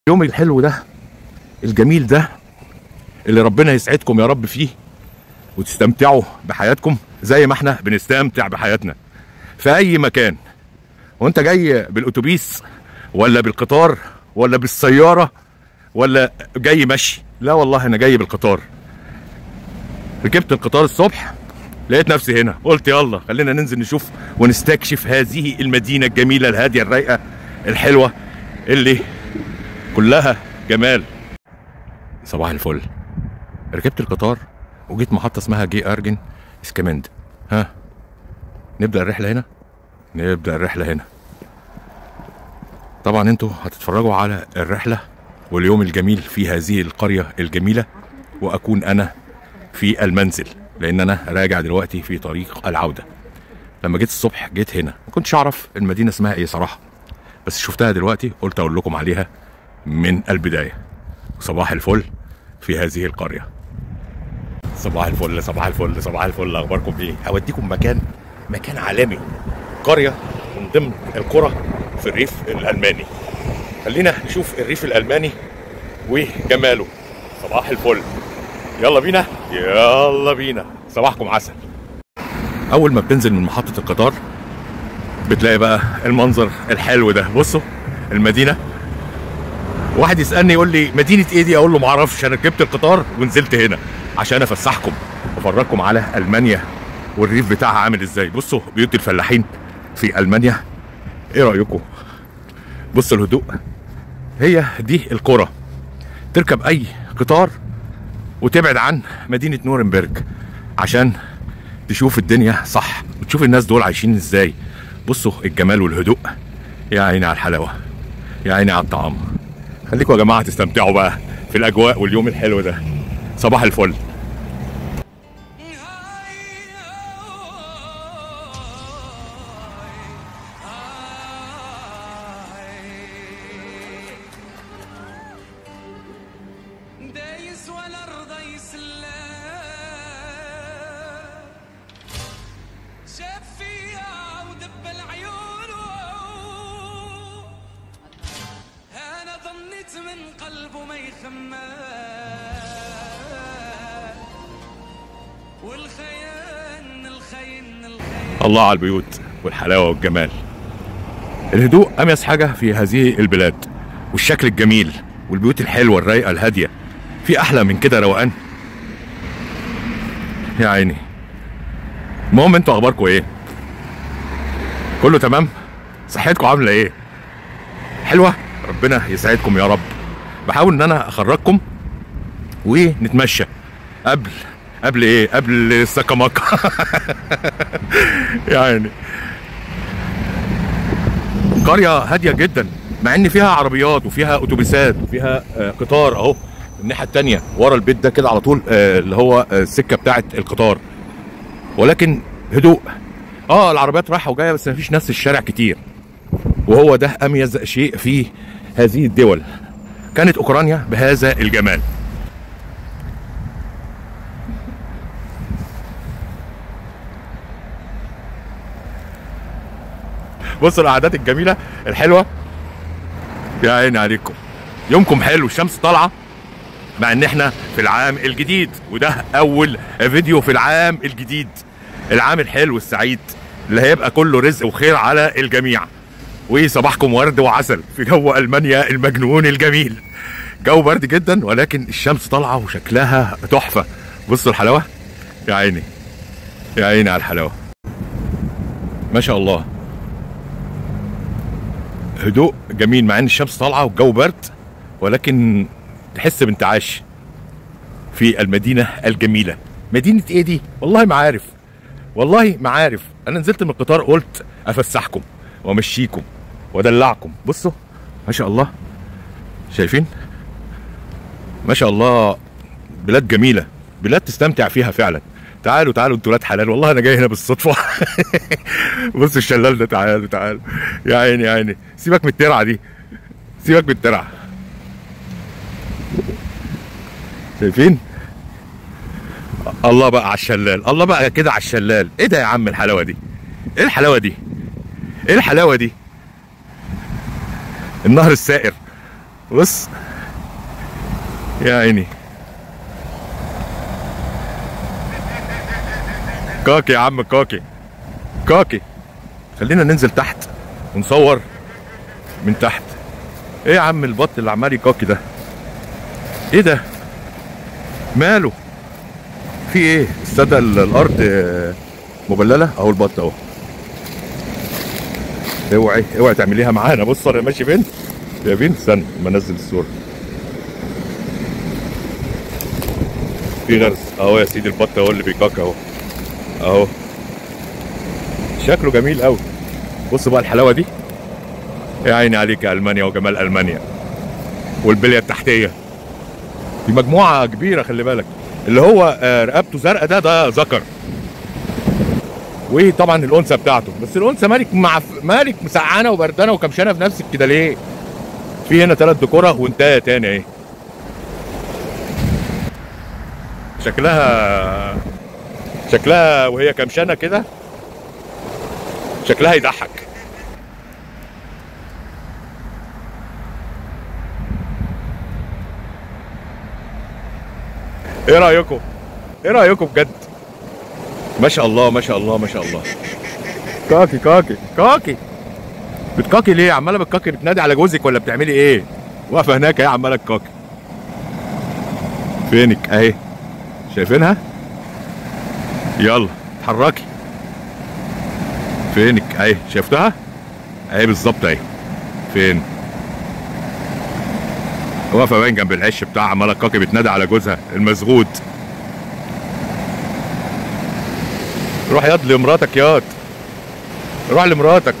اليوم الحلو ده الجميل ده اللي ربنا يسعدكم يا رب فيه وتستمتعوا بحياتكم زي ما احنا بنستمتع بحياتنا في اي مكان وانت جاي بالاتوبيس ولا بالقطار ولا بالسياره ولا جاي مشي لا والله انا جاي بالقطار ركبت القطار الصبح لقيت نفسي هنا قلت يلا خلينا ننزل نشوف ونستكشف هذه المدينه الجميله الهاديه الرايقه الحلوه اللي كلها جمال صباح الفل ركبت القطار وجيت محطة اسمها جي أرجن اسكامند ها نبدأ الرحلة هنا نبدأ الرحلة هنا طبعا انتوا هتتفرجوا على الرحلة واليوم الجميل في هذه القرية الجميلة وأكون أنا في المنزل لأن أنا راجع دلوقتي في طريق العودة لما جيت الصبح جيت هنا ما كنتش أعرف المدينة اسمها إيه صراحة بس شفتها دلوقتي قلت أقول لكم عليها من البداية صباح الفل في هذه القرية صباح الفل صباح الفل صباح الفل أخباركم إيه هوديكم مكان مكان عالمي قرية من ضمن القرى في الريف الألماني خلينا نشوف الريف الألماني وجماله صباح الفل يلا بينا يلا بينا صباحكم عسل أول ما بتنزل من محطة القطار بتلاقي بقى المنظر الحلو ده بصوا المدينة واحد يسالني يقول لي مدينه ايه دي اقول له ما اعرفش انا ركبت القطار ونزلت هنا عشان افسحكم وافرجكم على المانيا والريف بتاعها عامل ازاي بصوا بيوت الفلاحين في المانيا ايه رايكم بصوا الهدوء هي دي القرى تركب اي قطار وتبعد عن مدينه نورنبرج عشان تشوف الدنيا صح وتشوف الناس دول عايشين ازاي بصوا الجمال والهدوء يا عيني على الحلاوه يا عيني على الطعام خليكم يا جماعه تستمتعوا بقى في الاجواء واليوم الحلو ده صباح الفل دايس ولا رضى يسلم شاف فيها ودب العيون انا ظنيت من قلبه ما يخمن والخيان الخين الخين الله على البيوت والحلاوه والجمال الهدوء اميز حاجه في هذه البلاد والشكل الجميل والبيوت الحلوه الرايقه الهاديه في احلى من كده روقان يا عيني المهم انتوا اخباركم ايه كله تمام صحتكم عامله ايه حلوه ربنا يسعدكم يا رب بحاول ان انا اخرجكم ونتمشى قبل قبل ايه قبل السكمكه يعني قرية هادية جدا مع ان فيها عربيات وفيها اتوبيسات وفيها آه، قطار اهو الناحية التانية ورا البيت ده كده على طول آه، اللي هو آه، السكة بتاعة القطار ولكن هدوء اه العربيات رايحة وجاية بس مفيش ناس في الشارع كتير وهو ده اميز شيء في هذه الدول كانت اوكرانيا بهذا الجمال بصوا القعدات الجميله الحلوه يا عيني عليكم يومكم حلو الشمس طالعه مع ان احنا في العام الجديد وده اول فيديو في العام الجديد العام الحلو السعيد اللي هيبقى كله رزق وخير على الجميع وصباحكم ورد وعسل في جو المانيا المجنون الجميل جو برد جدا ولكن الشمس طالعه وشكلها تحفه بصوا الحلاوه يا عيني يا عيني على الحلاوه ما شاء الله هدوء جميل مع ان الشمس طالعه والجو برد ولكن تحس بانتعاش في المدينه الجميله مدينه ايه دي والله ما عارف والله ما عارف انا نزلت من القطار قلت افسحكم وامشيكم وادلعكم بصوا ما شاء الله شايفين ما شاء الله بلاد جميله بلاد تستمتع فيها فعلا تعالوا تعالوا انتوا ولاد حلال والله انا جاي هنا بالصدفه بص الشلال ده تعالوا تعالوا يا عيني يا عيني سيبك من الترعه دي سيبك من الترعه شايفين الله بقى على الشلال الله بقى كده على الشلال ايه ده يا عم الحلاوه دي ايه الحلاوه دي ايه الحلاوه دي النهر السائر بص يا عيني كاكي يا عم كاكي كاكي خلينا ننزل تحت ونصور من تحت ايه يا عم البط اللي عمال يكاكي ده ايه ده ماله في ايه السادة ال- الارض آه، مبلله اهو البط اهو اوعي اوعي تعمليها معانا بص انا ماشي فين يا بين استنى اما انزل الصوره في غرز اهو يا سيدي البط اهو اللي بيكاك اهو اهو شكله جميل قوي بص بقى الحلاوه دي يا عيني عليك يا المانيا وجمال المانيا والبليه التحتيه دي مجموعه كبيره خلي بالك اللي هو آه، رقبته زرقاء ده ده ذكر وايه طبعا الانثى بتاعته بس الانثى مالك مع مالك مسعانه وبردانه وكمشانه في نفسك كده ليه في هنا ثلاث دكوره وانتهى تاني اهي شكلها شكلها وهي كمشانه كده شكلها يضحك ايه رايكم ايه رايكم بجد ما شاء الله ما شاء الله ما شاء الله كاكي كاكي كاكي بتكاكي ليه عماله بتكاكي بتنادي على جوزك ولا بتعملي ايه واقفه هناك اهي عماله تكاكي فينك اهي شايفينها يلا اتحركي فينك اهي شفتها اهي بالظبط اهي فين واقفه باين جنب العش بتاعها عماله كاكي بتنادي على جوزها المسغود روح ياض لمراتك ياض روح لمراتك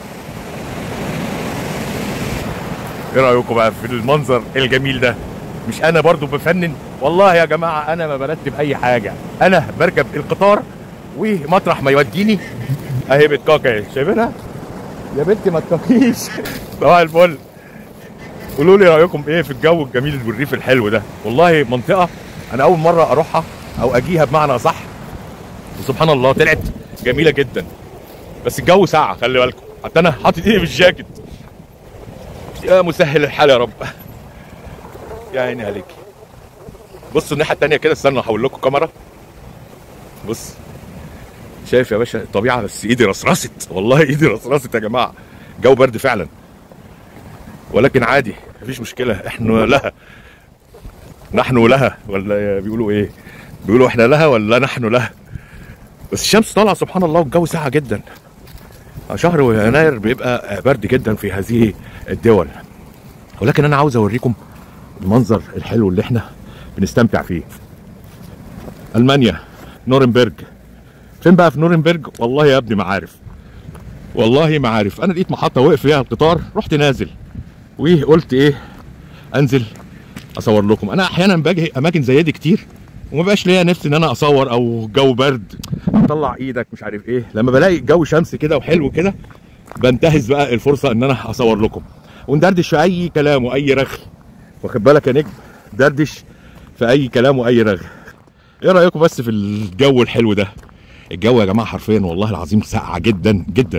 ايه رايكم بقى في المنظر الجميل ده مش انا برضو بفنن والله يا جماعه انا ما برتب اي حاجه انا بركب القطار ومطرح ما يوديني اهي بتكاكا اهي شايفينها يا بنتي ما تكاكيش صباح الفل قولوا لي رايكم ايه في الجو الجميل والريف الحلو ده والله منطقه انا اول مره اروحها او اجيها بمعنى صح وسبحان الله طلعت جميله جدا بس الجو ساقع خلي بالكم حتى انا حاطط ايدي في الجاكيت يا مسهل الحال يا رب يا عيني عليك بصوا الناحيه التانيه كده استنى هحول لكم كاميرا بص شايف يا باشا الطبيعه بس ايدي رصرصت والله ايدي رصرصت يا جماعه جو برد فعلا ولكن عادي مفيش مشكله احنا لها نحن لها ولا بيقولوا ايه بيقولوا احنا لها ولا نحن لها بس الشمس طالعه سبحان الله والجو ساقع جدا شهر يناير بيبقى برد جدا في هذه الدول ولكن انا عاوز اوريكم المنظر الحلو اللي احنا بنستمتع فيه المانيا نورنبرج فين بقى في نورنبرج والله يا ابني ما عارف والله ما عارف انا لقيت محطه وقف فيها القطار رحت نازل وقلت ايه انزل اصور لكم انا احيانا باجي اماكن زي دي كتير وما بقاش ليا نفسي ان انا اصور او جو برد طلع ايدك مش عارف ايه لما بلاقي جو شمس كده وحلو كده بنتهز بقى الفرصه ان انا اصور لكم وندردش في اي كلام واي رغي واخد بالك يا نجم دردش في اي كلام واي رغي ايه رايكم بس في الجو الحلو ده الجو يا جماعه حرفيا والله العظيم ساقعه جدا جدا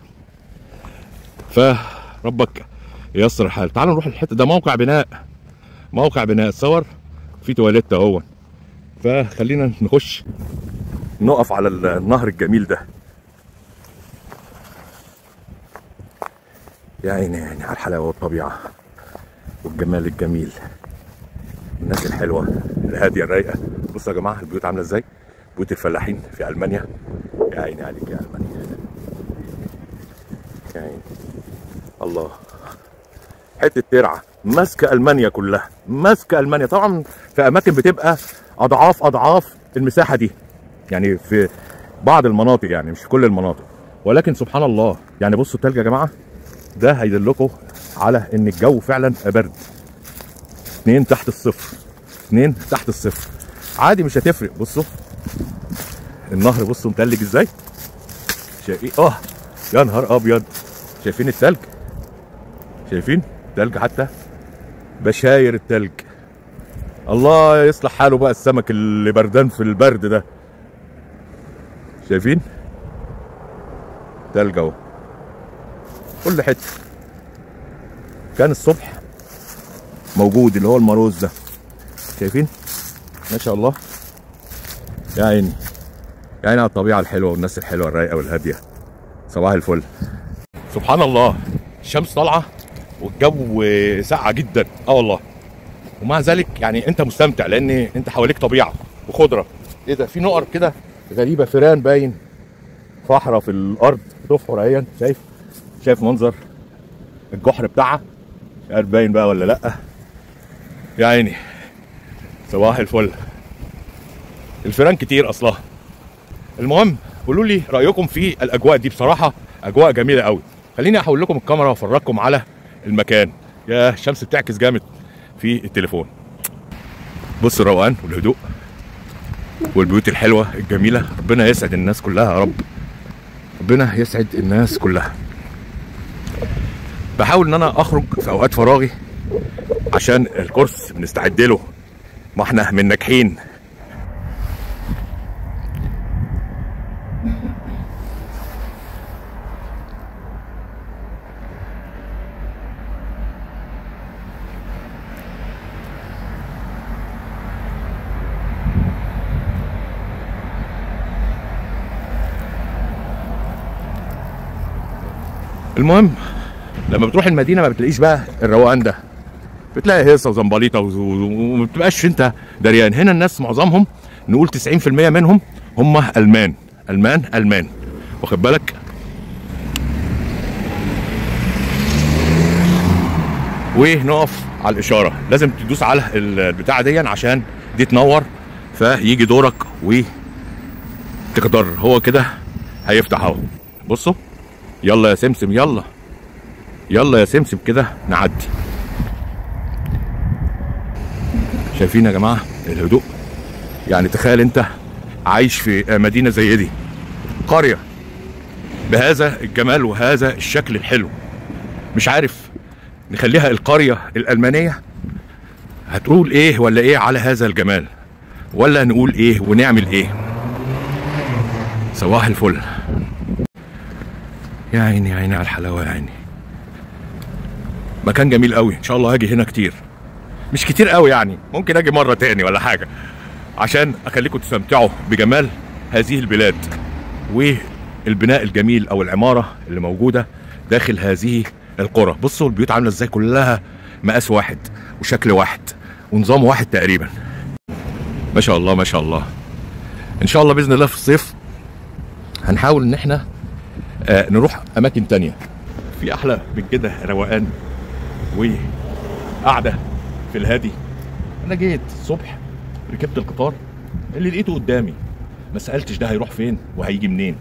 فربك ييسر الحال تعالوا نروح الحته ده موقع بناء موقع بناء صور في تواليت اهو فخلينا نخش نقف على النهر الجميل ده يا عيني يا عيني على الحلاوه والطبيعه والجمال الجميل الناس الحلوه الهاديه الرايقه بصوا يا جماعه البيوت عامله ازاي بيوت الفلاحين في المانيا يا عيني عليك يا المانيا يا عيني الله حته ترعه ماسكه المانيا كلها ماسكه المانيا طبعا في اماكن بتبقى اضعاف اضعاف المساحه دي يعني في بعض المناطق يعني مش في كل المناطق ولكن سبحان الله يعني بصوا التلج يا جماعه ده هيدلكم على ان الجو فعلا برد اتنين تحت الصفر اتنين تحت الصفر عادي مش هتفرق بصوا النهر بصوا متلج ازاي شايفين اه يا نهار ابيض شايفين التلج شايفين تلج حتى بشاير التلج الله يصلح حاله بقى السمك اللي بردان في البرد ده شايفين تلج اهو كل حته كان الصبح موجود اللي هو الماروز ده شايفين ما شاء الله يا عيني يا عيني على الطبيعه الحلوه والناس الحلوه الرايقه والهاديه صباح الفل سبحان الله الشمس طالعه والجو ساقعه جدا اه والله ومع ذلك يعني انت مستمتع لان انت حواليك طبيعه وخضره ايه ده في نقر كده غريبه فيران باين فحره في الارض تفحر اهي شايف شايف منظر الجحر بتاعها مش عارف باين بقى ولا لا يا عيني صباح الفل الفيران كتير اصلها المهم قولوا لي رايكم في الاجواء دي بصراحه اجواء جميله قوي خليني احول لكم الكاميرا وافرجكم على المكان يا الشمس بتعكس جامد في التليفون بص الروقان والهدوء والبيوت الحلوه الجميله ربنا يسعد الناس كلها يا رب ربنا يسعد الناس كلها بحاول ان انا اخرج في اوقات فراغي عشان الكورس بنستعد له ما احنا من ناجحين المهم لما بتروح المدينه ما بتلاقيش بقى الروقان ده بتلاقي هيصه وزنبليطه وز- و- وما بتبقاش انت دريان هنا الناس معظمهم نقول 90% منهم هم المان المان المان واخد بالك ونقف على الاشاره لازم تدوس على البتاعه دي عشان دي تنور فيجي دورك وتقدر هو كده هيفتح اهو بصوا يلا يا سمسم يلا يلا يا سمسم كده نعدي شايفين يا جماعه الهدوء يعني تخيل انت عايش في مدينه زي دي قريه بهذا الجمال وهذا الشكل الحلو مش عارف نخليها القريه الالمانيه هتقول ايه ولا ايه على هذا الجمال ولا نقول ايه ونعمل ايه صباح الفل يا عيني يا عيني على الحلاوه يا عيني مكان جميل قوي ان شاء الله هاجي هنا كتير مش كتير قوي يعني ممكن اجي مره تاني ولا حاجه عشان اخليكم تستمتعوا بجمال هذه البلاد والبناء الجميل او العماره اللي موجوده داخل هذه القرى بصوا البيوت عامله ازاي كلها مقاس واحد وشكل واحد ونظام واحد تقريبا ما شاء الله ما شاء الله ان شاء الله باذن الله في الصيف هنحاول ان احنا آه نروح اماكن تانية في احلى من كده روقان وقعده في الهادي انا جيت الصبح ركبت القطار اللي لقيته قدامي ما سالتش ده هيروح فين وهيجي منين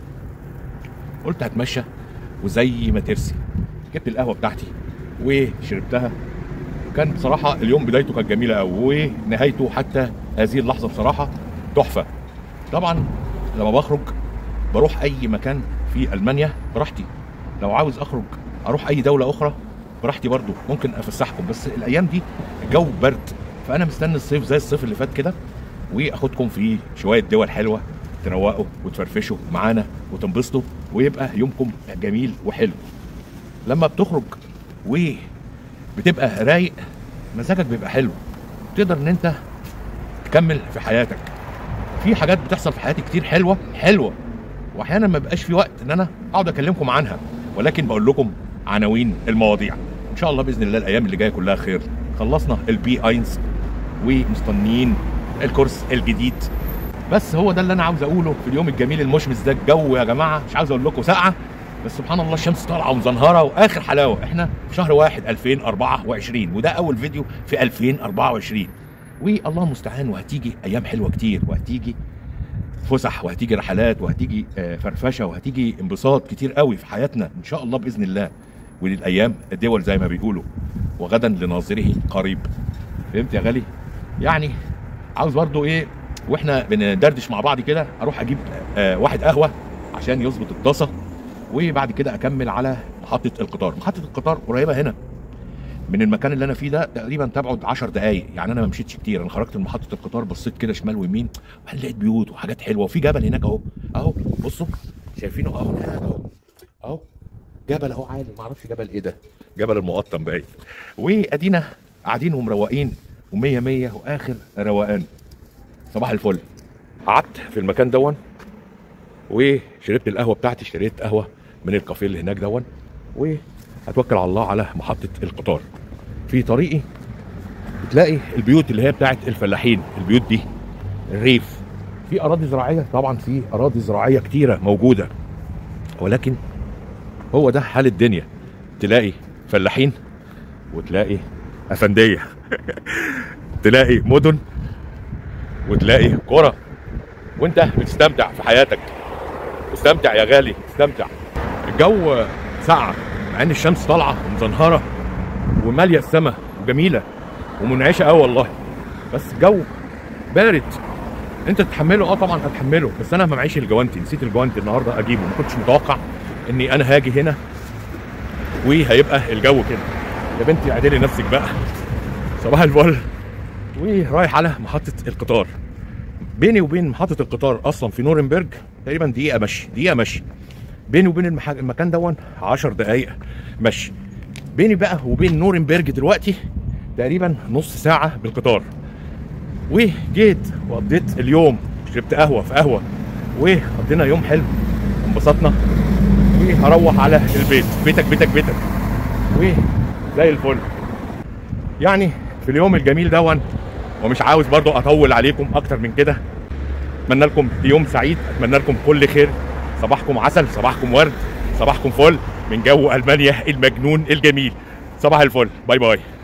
قلت هتمشى وزي ما ترسي جبت القهوه بتاعتي وشربتها كان بصراحه اليوم بدايته كانت جميله قوي ونهايته حتى هذه اللحظه بصراحه تحفه طبعا لما بخرج بروح اي مكان في المانيا براحتي لو عاوز اخرج اروح اي دوله اخرى براحتي برضو ممكن افسحكم بس الايام دي الجو برد فانا مستني الصيف زي الصيف اللي فات كده واخدكم في شويه دول حلوه تروقوا وتفرفشوا معانا وتنبسطوا ويبقى يومكم جميل وحلو لما بتخرج وبتبقى رايق مزاجك بيبقى حلو تقدر ان انت تكمل في حياتك في حاجات بتحصل في حياتي كتير حلوه حلوه واحيانا ما بقاش في وقت ان انا اقعد اكلمكم عنها ولكن بقول لكم عناوين المواضيع ان شاء الله باذن الله الايام اللي جايه كلها خير خلصنا البي اينز ومستنيين الكورس الجديد بس هو ده اللي انا عاوز اقوله في اليوم الجميل المشمس ده الجو يا جماعه مش عاوز اقول لكم ساقعه بس سبحان الله الشمس طالعه ومزنهره واخر حلاوه احنا في شهر واحد 2024 وده اول فيديو في 2024 والله المستعان وهتيجي ايام حلوه كتير وهتيجي فسح وهتيجي رحلات وهتيجي آه، فرفشه وهتيجي انبساط كتير قوي في حياتنا ان شاء الله باذن الله وللايام الدول زي ما بيقولوا وغدا لناظره قريب فهمت يا غالي يعني عاوز برضو ايه واحنا بندردش مع بعض كده اروح اجيب آه واحد قهوه عشان يظبط الطاسه وبعد كده اكمل على محطه القطار محطه القطار قريبه هنا من المكان اللي انا فيه ده تقريبا تبعد 10 دقائق يعني انا ما مشيتش كتير انا خرجت من محطه القطار بصيت كده شمال ويمين وبعدين لقيت بيوت وحاجات حلوه وفي جبل هناك اهو اهو بصوا شايفينه اهو هناك اهو اهو جبل اهو عالي ما اعرفش جبل ايه ده جبل المقطم باين وادينا قاعدين ومروقين ومية مية واخر روقان صباح الفل قعدت في المكان دون وشربت القهوه بتاعتي اشتريت قهوه من الكافيه اللي هناك دون وهتوكل على الله على محطه القطار في طريقي بتلاقي البيوت اللي هي بتاعت الفلاحين البيوت دي الريف في اراضي زراعيه طبعا في اراضي زراعيه كتيره موجوده ولكن هو ده حال الدنيا تلاقي فلاحين وتلاقي افنديه تلاقي مدن وتلاقي قرى وانت بتستمتع في حياتك استمتع يا غالي استمتع الجو ساقع مع ان الشمس طالعه ومزنهره وماليه السماء وجميله ومنعشه قوي والله بس الجو بارد انت تتحمله اه طبعا هتحمله بس انا ما معيش الجوانتي نسيت الجوانتي النهارده اجيبه ما كنتش متوقع اني انا هاجي هنا وهيبقى الجو كده يا بنتي اعدلي نفسك بقى صباح الفل ورايح على محطه القطار بيني وبين محطه القطار اصلا في نورنبرج تقريبا دقيقه مشي دقيقه مشي بيني وبين المح... المكان دون 10 دقائق مشي بيني بقى وبين نورنبرج دلوقتي تقريبا نص ساعه بالقطار وجيت وقضيت اليوم شربت قهوه في قهوه وقضينا يوم حلو انبسطنا وهروح على البيت بيتك بيتك بيتك وزي الفل يعني في اليوم الجميل دون ومش عاوز برضو اطول عليكم اكتر من كده اتمنى لكم يوم سعيد اتمنى لكم كل خير صباحكم عسل صباحكم ورد صباحكم فل من جو المانيا المجنون الجميل صباح الفل باي باي